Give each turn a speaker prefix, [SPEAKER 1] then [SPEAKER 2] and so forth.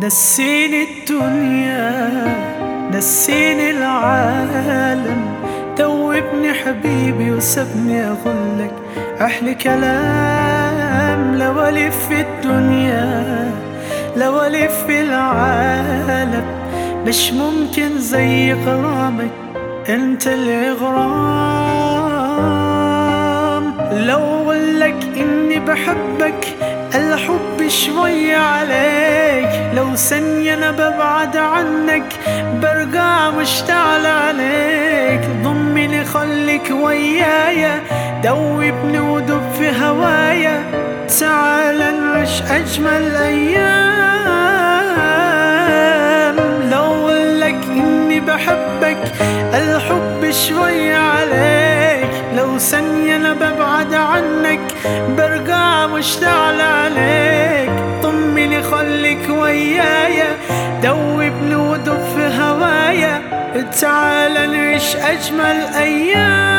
[SPEAKER 1] نسيني الدنيا نسيني العالم دوبني حبيبي وسبني أقولك أحلى كلام لو ألف في الدنيا لو ألف في العالم مش ممكن زي غرامك انت الإغرام لو أقولك إني بحبك الحب شوي عليك لو ثانية أنا ببعد عنك برجع مشتعل عليك ضمني خليك ويايا دوبني ودب في هوايا تعال نعيش أجمل أيام لو أقولك إني بحبك الحب شوي عليك لو ثانية أنا ببعد عنك برجع مشتعل عليك طمني خليك ويايا دوبني ودب في هوايا تعال نعيش أجمل أيام